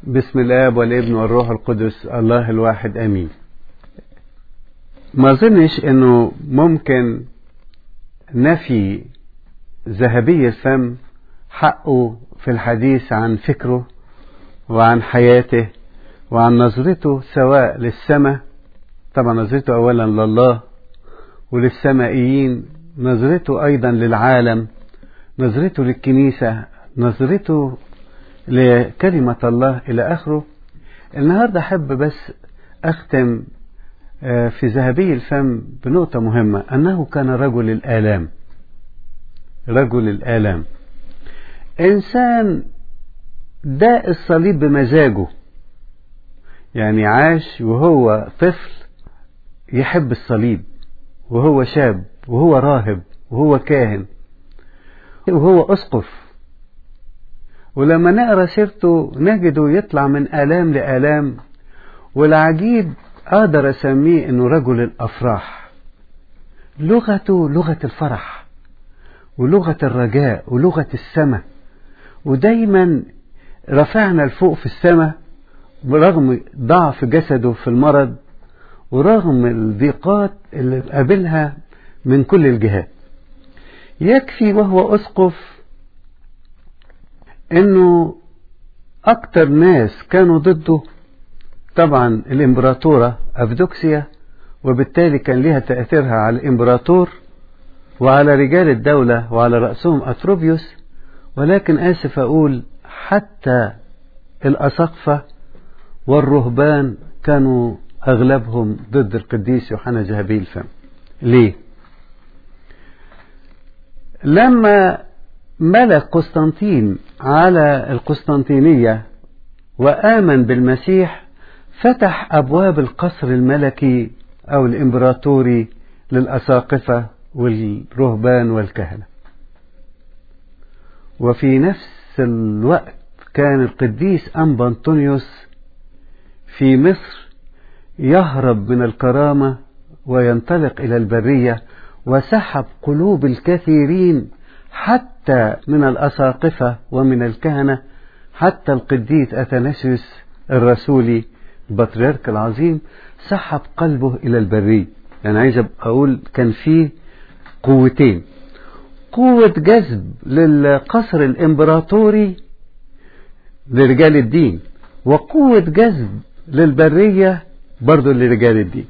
بسم الاب والابن والروح القدس الله الواحد امين ما اظنش انه ممكن نفي ذهبي الفم حقه في الحديث عن فكره وعن حياته وعن نظرته سواء للسماء طبعا نظرته اولا لله وللسمائيين نظرته ايضا للعالم نظرته للكنيسه نظرته لكلمة الله إلى آخره النهاردة أحب بس أختم في ذهبي الفم بنقطة مهمة أنه كان رجل الآلام رجل الآلام إنسان داء الصليب بمزاجه يعني عاش وهو طفل يحب الصليب وهو شاب وهو راهب وهو كاهن وهو أسقف ولما نقرا سيرته نجده يطلع من آلام لآلام والعجيب أقدر أسميه إنه رجل الأفراح لغته لغة الفرح ولغة الرجاء ولغة السماء ودايما رفعنا لفوق في السماء برغم ضعف جسده في المرض ورغم الضيقات اللي قابلها من كل الجهات يكفي وهو أسقف انه اكتر ناس كانوا ضده طبعا الامبراطورة افدوكسيا وبالتالي كان لها تأثيرها على الامبراطور وعلى رجال الدولة وعلى رأسهم أتروبيوس ولكن آسف أقول حتى الأسقفة والرهبان كانوا أغلبهم ضد القديس يوحنا جهبي الفم ليه؟ لما ملك قسطنطين على القسطنطينية وآمن بالمسيح فتح أبواب القصر الملكي أو الإمبراطوري للأساقفة والرهبان والكهنة وفي نفس الوقت كان القديس أنبا أنطونيوس في مصر يهرب من الكرامة وينطلق إلى البرية وسحب قلوب الكثيرين حتى من الأساقفة ومن الكهنة حتى القديس أثناسيوس الرسولي البطريرك العظيم سحب قلبه إلى البرية يعني عايز أقول كان فيه قوتين قوة جذب للقصر الإمبراطوري لرجال الدين وقوة جذب للبرية برضو لرجال الدين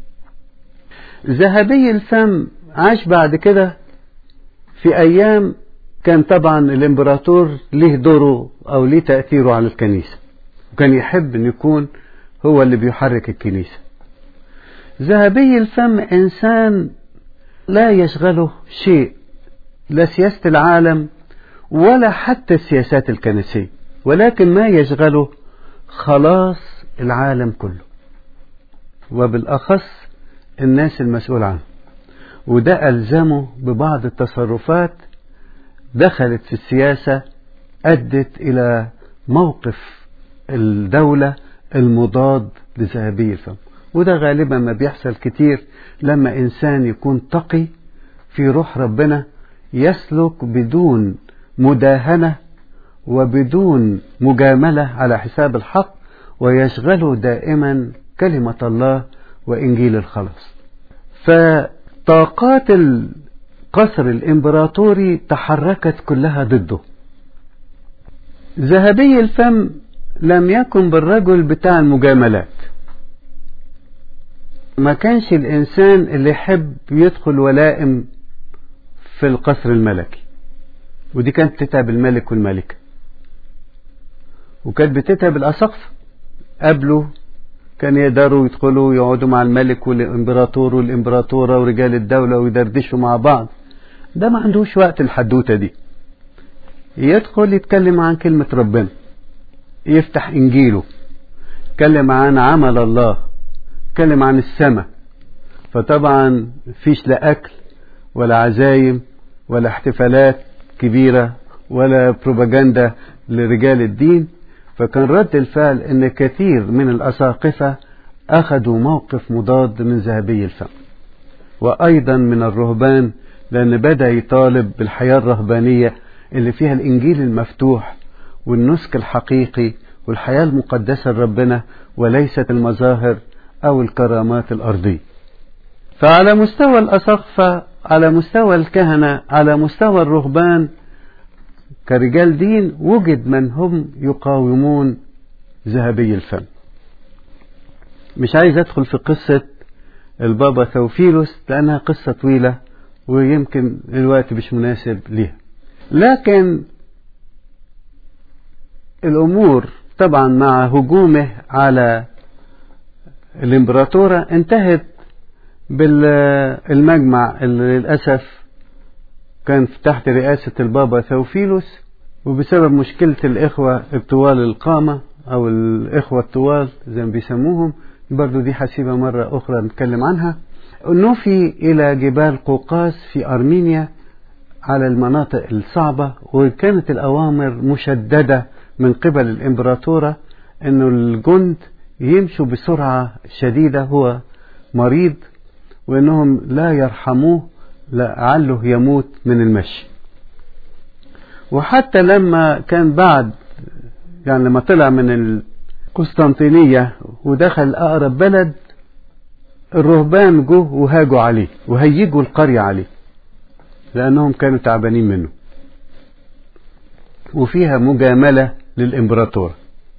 ذهبي الفم عاش بعد كده في أيام كان طبعا الإمبراطور له دوره أو له تأثيره على الكنيسة وكان يحب أن يكون هو اللي بيحرك الكنيسة ذهبي الفم إنسان لا يشغله شيء لا سياسة العالم ولا حتى السياسات الكنسية ولكن ما يشغله خلاص العالم كله وبالأخص الناس المسؤول عنه وده ألزمه ببعض التصرفات دخلت في السياسة أدت إلى موقف الدولة المضاد لذهبي الفم وده غالبا ما بيحصل كتير لما إنسان يكون تقي في روح ربنا يسلك بدون مداهنة وبدون مجاملة على حساب الحق ويشغله دائما كلمة الله وإنجيل الخلاص فطاقات القصر الإمبراطوري تحركت كلها ضده ذهبي الفم لم يكن بالرجل بتاع المجاملات ما كانش الإنسان اللي يحب يدخل ولائم في القصر الملكي ودي كانت تتعب الملك والملكة وكانت بتتعب الأسقف قبله كان يقدروا يدخلوا يقعدوا مع الملك والإمبراطور والإمبراطورة ورجال الدولة ويدردشوا مع بعض ده ما عندوش وقت الحدوتة دي يدخل يتكلم عن كلمة ربنا يفتح إنجيله يتكلم عن عمل الله يتكلم عن السماء فطبعا فيش لا أكل ولا عزايم ولا احتفالات كبيرة ولا بروباجندا لرجال الدين فكان رد الفعل ان كثير من الاساقفه اخذوا موقف مضاد من ذهبي الفم وايضا من الرهبان لان بدا يطالب بالحياه الرهبانيه اللي فيها الانجيل المفتوح والنسك الحقيقي والحياة المقدسة لربنا وليست المظاهر أو الكرامات الأرضية فعلى مستوى الأسقفة على مستوى الكهنة على مستوى الرهبان كرجال دين وجد من هم يقاومون ذهبي الفم مش عايز أدخل في قصة البابا ثوفيلوس لأنها قصة طويلة ويمكن الوقت مش مناسب ليها لكن الأمور طبعا مع هجومه على الإمبراطورة انتهت بالمجمع اللي للأسف كان تحت رئاسة البابا ثوفيلوس وبسبب مشكلة الإخوة الطوال القامة أو الإخوة الطوال زي ما بيسموهم برضو دي حسيبة مرة أخرى نتكلم عنها نفي إلى جبال قوقاز في أرمينيا على المناطق الصعبة وكانت الأوامر مشددة من قبل الإمبراطورة أنه الجند يمشوا بسرعة شديدة هو مريض وأنهم لا يرحموه لعله يموت من المشي وحتى لما كان بعد يعني لما طلع من القسطنطينية ودخل أقرب بلد الرهبان جو وهاجوا عليه وهيجوا القرية عليه لأنهم كانوا تعبانين منه وفيها مجاملة للإمبراطور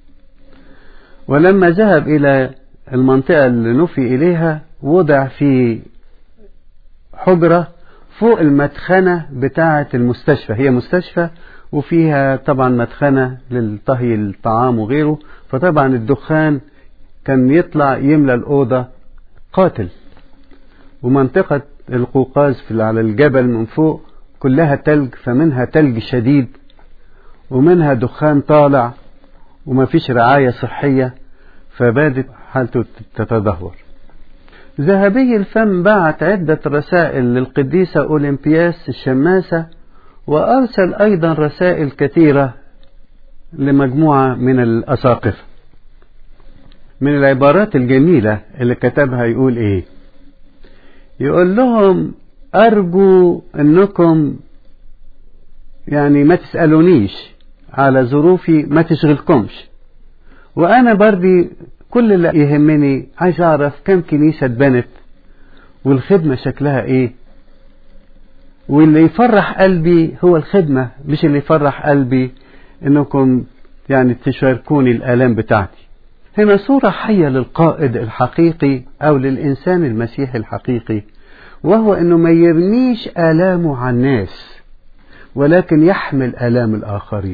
ولما ذهب إلى المنطقة اللي نفي إليها وضع في حجرة فوق المدخنة بتاعة المستشفى هي مستشفى وفيها طبعا مدخنة للطهي الطعام وغيره فطبعا الدخان كان يطلع يملى الأوضة قاتل ومنطقة القوقاز في على الجبل من فوق كلها تلج فمنها تلج شديد ومنها دخان طالع وما فيش رعاية صحية فبادت حالته تتدهور ذهبي الفم بعت عدة رسائل للقديسة أولمبياس الشماسة وأرسل أيضا رسائل كثيرة لمجموعة من الأساقفة من العبارات الجميلة اللي كتبها يقول إيه يقول لهم أرجو أنكم يعني ما تسألونيش على ظروفي ما تشغلكمش وأنا بردي كل اللي يهمني عايز أعرف كم كنيسة اتبنت والخدمة شكلها إيه واللي يفرح قلبي هو الخدمة مش اللي يفرح قلبي إنكم يعني تشاركوني الآلام بتاعتي هنا صورة حية للقائد الحقيقي أو للإنسان المسيحي الحقيقي وهو أنه ما يرميش آلامه على الناس ولكن يحمل آلام الآخرين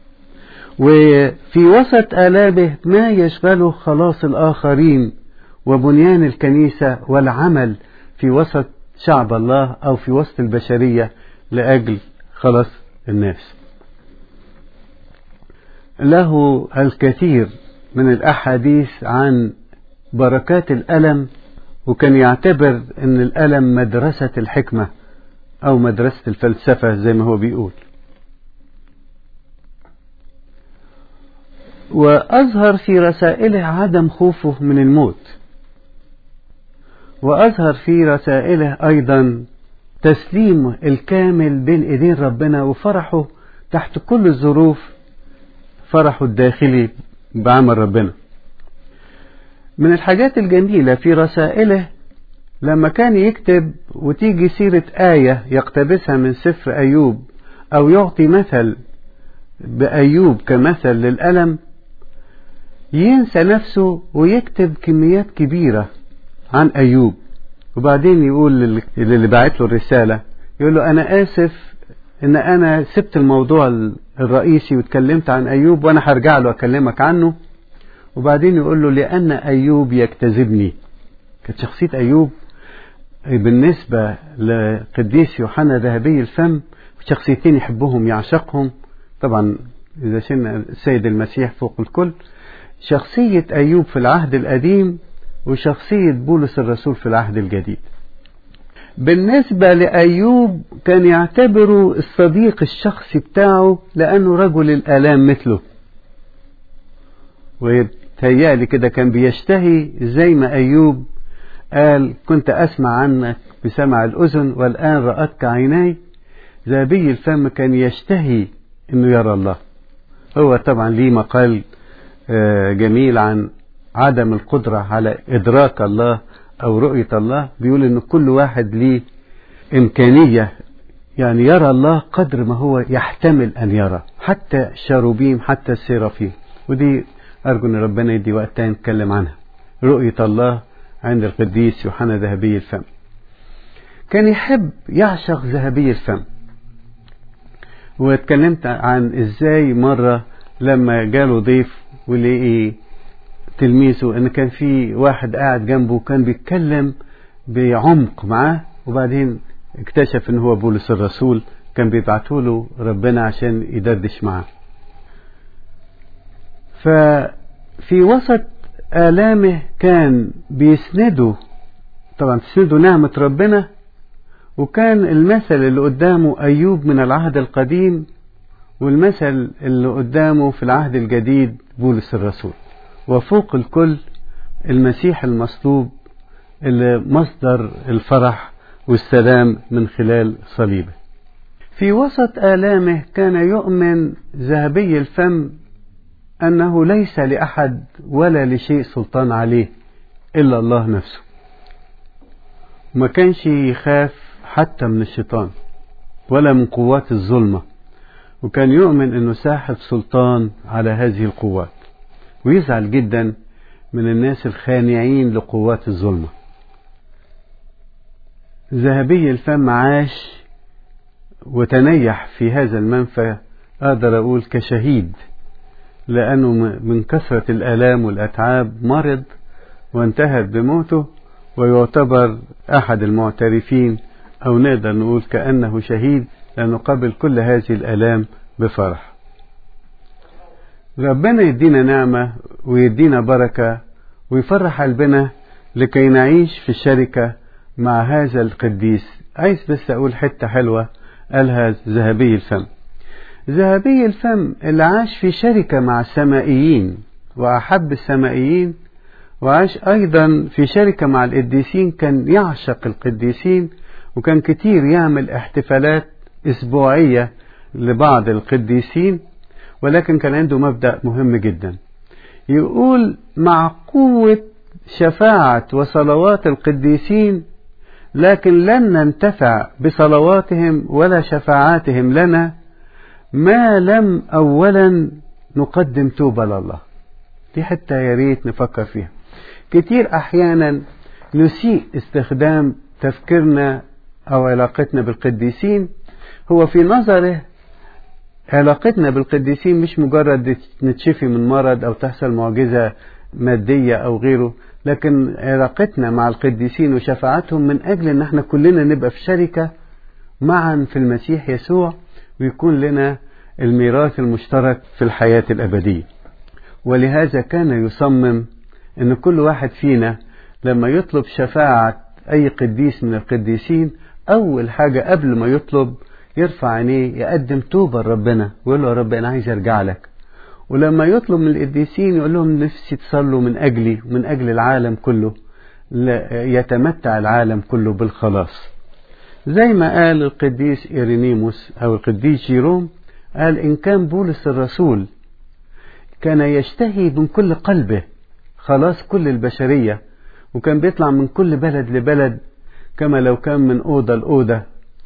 وفي وسط آلامه ما يشغله خلاص الآخرين وبنيان الكنيسة والعمل في وسط شعب الله أو في وسط البشرية لأجل خلاص الناس له الكثير من الأحاديث عن بركات الألم وكان يعتبر أن الألم مدرسة الحكمة أو مدرسة الفلسفة زي ما هو بيقول وأظهر في رسائله عدم خوفه من الموت وأظهر في رسائله أيضا تسليمه الكامل بين إيدين ربنا وفرحه تحت كل الظروف فرحه الداخلي بعمل ربنا من الحاجات الجميلة في رسائله لما كان يكتب وتيجي سيرة آية يقتبسها من سفر أيوب أو يعطي مثل بأيوب كمثل للألم ينسى نفسه ويكتب كميات كبيرة عن أيوب وبعدين يقول للي باعت له الرسالة يقول له أنا آسف إن أنا سبت الموضوع الرئيسي واتكلمت عن أيوب وأنا هرجع له أكلمك عنه وبعدين يقول له لأن أيوب يكتذبني كانت شخصية أيوب بالنسبة لقديس يوحنا ذهبي الفم شخصيتين يحبهم يعشقهم طبعا إذا شلنا السيد المسيح فوق الكل شخصية أيوب في العهد القديم وشخصية بولس الرسول في العهد الجديد بالنسبة لأيوب كان يعتبره الصديق الشخصي بتاعه لأنه رجل الآلام مثله ويتهيألي كده كان بيشتهي زي ما أيوب قال كنت أسمع عنك بسمع الأذن والآن رأتك عيناي ذهبي الفم كان يشتهي أنه يرى الله هو طبعا ليه مقال جميل عن عدم القدرة على إدراك الله أو رؤية الله بيقول إن كل واحد ليه إمكانية يعني يرى الله قدر ما هو يحتمل أن يرى حتى الشاروبيم حتى السيرافيم ودي أرجو أن ربنا يدي وقت تاني نتكلم عنها رؤية الله عند القديس يوحنا ذهبي الفم كان يحب يعشق ذهبي الفم واتكلمت عن ازاي مرة لما جاله ضيف ولقي تلميذه ان كان في واحد قاعد جنبه كان بيتكلم بعمق معاه وبعدين اكتشف ان هو بولس الرسول كان بيبعته له ربنا عشان يدردش معاه ففي وسط آلامه كان بيسنده طبعا تسنده نعمة ربنا وكان المثل اللي قدامه أيوب من العهد القديم والمثل اللي قدامه في العهد الجديد بولس الرسول وفوق الكل المسيح المصلوب اللي مصدر الفرح والسلام من خلال صليبه في وسط آلامه كان يؤمن ذهبي الفم أنه ليس لأحد ولا لشيء سلطان عليه إلا الله نفسه ما كانش يخاف حتى من الشيطان ولا من قوات الظلمة وكان يؤمن أنه ساحب سلطان على هذه القوات ويزعل جدا من الناس الخانعين لقوات الظلمة ذهبي الفم عاش وتنيح في هذا المنفى أقدر أقول كشهيد لأنه من كثرة الآلام والأتعاب مرض وانتهت بموته ويعتبر أحد المعترفين أو نقدر نقول كأنه شهيد لأنه قبل كل هذه الآلام بفرح ربنا يدينا نعمة ويدينا بركة ويفرح قلبنا لكي نعيش في الشركة مع هذا القديس عايز بس أقول حتة حلوة قالها ذهبي الفم ذهبي الفم اللي عاش في شركة مع السمائيين وأحب السمائيين وعاش أيضا في شركة مع القديسين كان يعشق القديسين وكان كتير يعمل احتفالات أسبوعية لبعض القديسين ولكن كان عنده مبدأ مهم جدا يقول مع قوة شفاعة وصلوات القديسين لكن لن ننتفع بصلواتهم ولا شفاعاتهم لنا ما لم أولا نقدم توبة لله دي حتى يا ريت نفكر فيها كتير أحيانا نسيء استخدام تفكيرنا أو علاقتنا بالقديسين هو في نظره علاقتنا بالقديسين مش مجرد نتشفي من مرض أو تحصل معجزة مادية أو غيره لكن علاقتنا مع القديسين وشفاعتهم من أجل أن احنا كلنا نبقى في شركة معا في المسيح يسوع ويكون لنا الميراث المشترك في الحياة الأبدية ولهذا كان يصمم أن كل واحد فينا لما يطلب شفاعة أي قديس من القديسين أول حاجة قبل ما يطلب يرفع عينيه يقدم توبة لربنا ويقول له يا رب أنا عايز أرجع لك ولما يطلب من القديسين يقول لهم نفسي تصلوا من أجلي ومن أجل العالم كله يتمتع العالم كله بالخلاص زي ما قال القديس إيرينيموس أو القديس جيروم قال إن كان بولس الرسول كان يشتهي من كل قلبه خلاص كل البشرية وكان بيطلع من كل بلد لبلد كما لو كان من أوضة لأوضة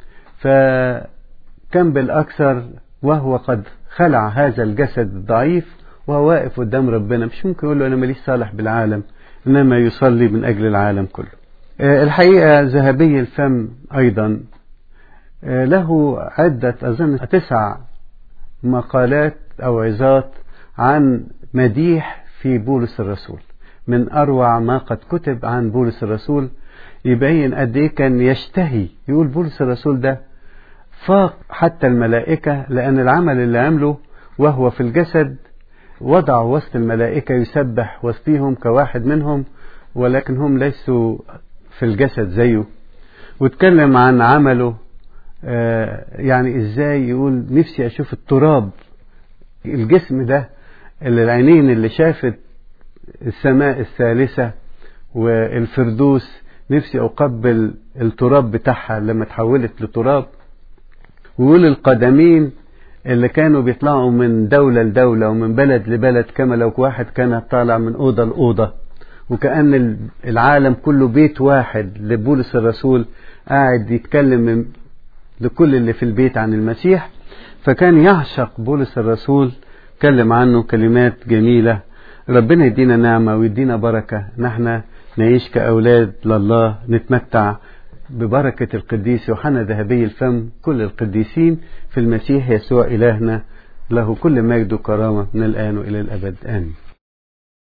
فكان بالأكثر وهو قد خلع هذا الجسد الضعيف وهو واقف قدام ربنا مش ممكن يقول له أنا ماليش صالح بالعالم إنما يصلي من أجل العالم كله الحقيقة ذهبي الفم أيضا له عدة أظن تسع مقالات أو عظات عن مديح في بولس الرسول من أروع ما قد كتب عن بولس الرسول يبين قد إيه كان يشتهي يقول بولس الرسول ده فاق حتى الملائكة لأن العمل اللي عمله وهو في الجسد وضع وسط الملائكة يسبح وسطيهم كواحد منهم ولكن هم ليسوا في الجسد زيه واتكلم عن عمله يعني ازاي يقول نفسي اشوف التراب الجسم ده اللي العينين اللي شافت السماء الثالثة والفردوس نفسي أقبل التراب بتاعها لما تحولت لتراب ويقول القدمين اللي كانوا بيطلعوا من دولة لدولة ومن بلد لبلد كما لو واحد كان طالع من أوضة لأوضة وكأن العالم كله بيت واحد لبولس الرسول قاعد يتكلم من لكل اللي في البيت عن المسيح فكان يعشق بولس الرسول كلم عنه كلمات جميلة ربنا يدينا نعمة ويدينا بركة نحن نعيش كأولاد لله نتمتع ببركة القديس يوحنا ذهبي الفم كل القديسين في المسيح يسوع إلهنا له كل مجد وكرامة من الآن وإلى الأبد آمين